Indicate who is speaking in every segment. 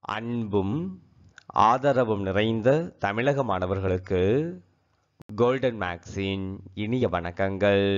Speaker 1: அன்பும் ஆதரவும் நிறைந்த தமிழக மாணவர்களுக்கு கோல்டன் மேக்ஸின் இனிய வணக்கங்கள்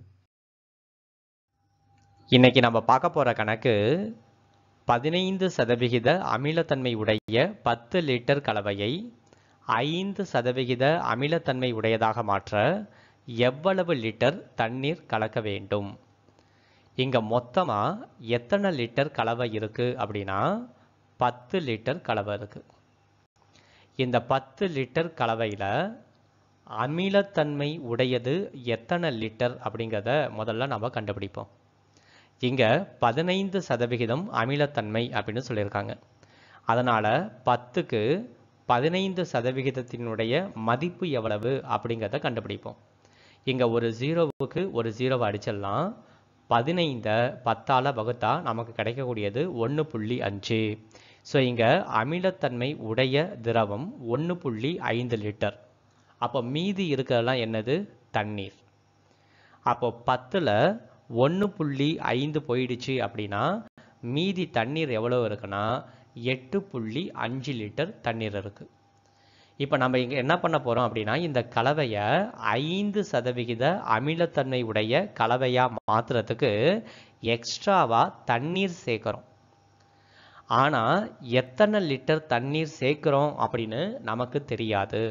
Speaker 1: இன்னைக்கு நம்ம பார்க்க போற கணக்கு பதினைந்து சதவிகித அமிலத்தன்மை உடைய பத்து லிட்டர் கலவையை ஐந்து சதவிகித அமிலத்தன்மை உடையதாக மாற்ற எவ்வளவு லிட்டர் தண்ணீர் கலக்க வேண்டும் இங்க மொத்தமா எத்தனை லிட்டர் கலவை இருக்கு அப்படின்னா பத்து லிட்டர் கலவை இருக்கு இந்த பத்து லிட்டர் கலவையில அமிலத்தன்மை உடையது எத்தனை லிட்டர் அப்படிங்கிறத முதல்ல நம்ம கண்டுபிடிப்போம் இங்க பதினைந்து சதவிகிதம் அமிலத்தன்மை அப்படின்னு சொல்லியிருக்காங்க அதனால பத்துக்கு பதினைந்து சதவிகிதத்தினுடைய மதிப்பு எவ்வளவு அப்படிங்கிறத கண்டுபிடிப்போம் இங்க ஒரு ஜீரோவுக்கு ஒரு ஜீரோவை அடிச்சிடலாம் பதினைந்தை பத்தால வகுத்தா நமக்கு கிடைக்கக்கூடியது ஒன்று புள்ளி அஞ்சு ஸோ இங்க அமிலத்தன்மை உடைய திரவம் ஒன்று புள்ளி ஐந்து லிட்டர் அப்போ மீதி இருக்கிறதெல்லாம் என்னது தண்ணீர் அப்போ பத்தில் ஒன்று புள்ளி ஐந்து போயிடுச்சு அப்படின்னா மீதி தண்ணீர் எவ்வளோ இருக்குன்னா எட்டு புள்ளி அஞ்சு லிட்டர் தண்ணீர் இருக்கு இப்போ நம்ம இங்கே என்ன பண்ண போகிறோம் அப்படின்னா இந்த கலவையை ஐந்து சதவிகித அமிலத்தன்மை உடைய கலவையாக மாற்றுறதுக்கு எக்ஸ்ட்ராவாக தண்ணீர் சேர்க்குறோம் ஆனால் எத்தனை லிட்டர் தண்ணீர் சேர்க்குறோம் அப்படின்னு நமக்கு தெரியாது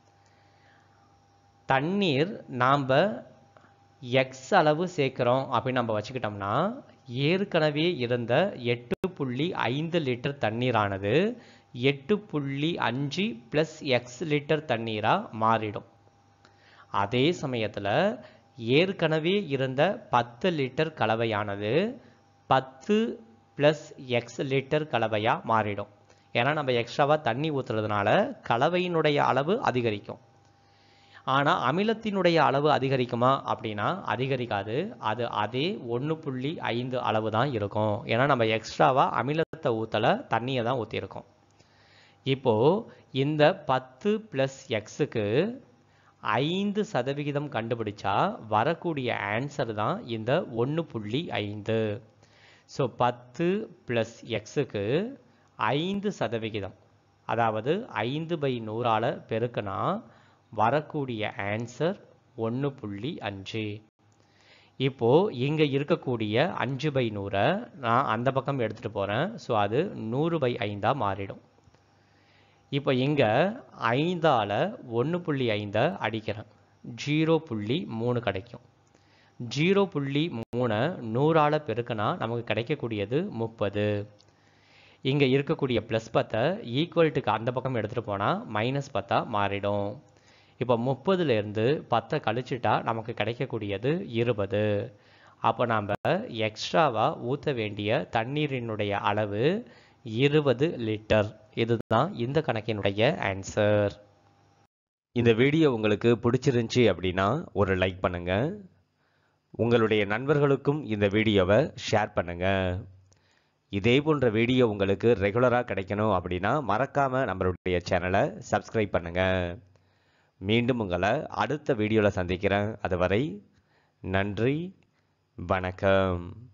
Speaker 1: தண்ணீர் நாம் எக்ஸ் அளவு சேர்க்குறோம் அப்படின்னு நம்ம வச்சுக்கிட்டோம்னா ஏற்கனவே இருந்த எட்டு புள்ளி ஐந்து லிட்டர் தண்ணீரானது எட்டு புள்ளி அஞ்சு ப்ளஸ் எக்ஸ் லிட்டர் தண்ணீராக மாறிடும் அதே சமயத்தில் ஏற்கனவே இருந்த பத்து லிட்டர் கலவையானது பத்து ப்ளஸ் எக்ஸ் லிட்டர் கலவையாக மாறிடும் ஏன்னா நம்ம எக்ஸ்ட்ராவாக தண்ணி ஊற்றுறதுனால கலவையினுடைய அளவு அதிகரிக்கும் ஆனால் அமிலத்தினுடைய அளவு அதிகரிக்குமா அப்படின்னா அதிகரிக்காது அது அதே ஒன்று புள்ளி ஐந்து அளவு தான் இருக்கும் ஏன்னா நம்ம எக்ஸ்ட்ராவாக அமிலத்தை ஊற்றலை தண்ணியை தான் ஊற்றிருக்கோம் இப்போது இந்த பத்து ப்ளஸ் எக்ஸுக்கு ஐந்து சதவிகிதம் கண்டுபிடிச்சா வரக்கூடிய ஆன்சர் தான் இந்த ஒன்று புள்ளி ஐந்து ஸோ பத்து ப்ளஸ் எக்ஸுக்கு ஐந்து சதவிகிதம் அதாவது ஐந்து பை நூறால் பெருக்குனா வரக்கூடிய ஆன்சர் ஒன்று புள்ளி அஞ்சு இப்போ இங்கே இருக்கக்கூடிய அஞ்சு பை நூறை நான் அந்த பக்கம் எடுத்துகிட்டு போகிறேன் ஸோ அது நூறு பை ஐந்தாக மாறிடும் இப்போ இங்கே ஐந்தால் ஒன்று புள்ளி ஐந்தை அடிக்கிறேன் ஜீரோ புள்ளி மூணு கிடைக்கும் ஜீரோ புள்ளி மூணை நூறால் பெருக்கினா நமக்கு கிடைக்கக்கூடியது முப்பது இங்கே இருக்கக்கூடிய ப்ளஸ் பத்தை ஈக்குவல்ட்டுக்கு அந்த பக்கம் எடுத்துகிட்டு போனால் மைனஸ் பத்தாக மாறிடும் இப்போ முப்பதுலேருந்து பத்தை கழிச்சிட்டா நமக்கு கிடைக்கக்கூடியது இருபது அப்போ நாம் எக்ஸ்ட்ராவாக ஊற்ற வேண்டிய தண்ணீரினுடைய அளவு இருபது லிட்டர் இதுதான் இந்த கணக்கினுடைய ஆன்சர் இந்த வீடியோ உங்களுக்கு பிடிச்சிருந்துச்சி அப்படின்னா ஒரு லைக் பண்ணுங்க உங்களுடைய நண்பர்களுக்கும் இந்த வீடியோவை ஷேர் பண்ணுங்க இதே போன்ற வீடியோ உங்களுக்கு ரெகுலராக கிடைக்கணும் அப்படின்னா மறக்காம நம்மளுடைய சேனலை சப்ஸ்கிரைப் பண்ணுங்க மீண்டும் உங்களை அடுத்த வீடியோவில் சந்திக்கிறேன் அதுவரை நன்றி வணக்கம்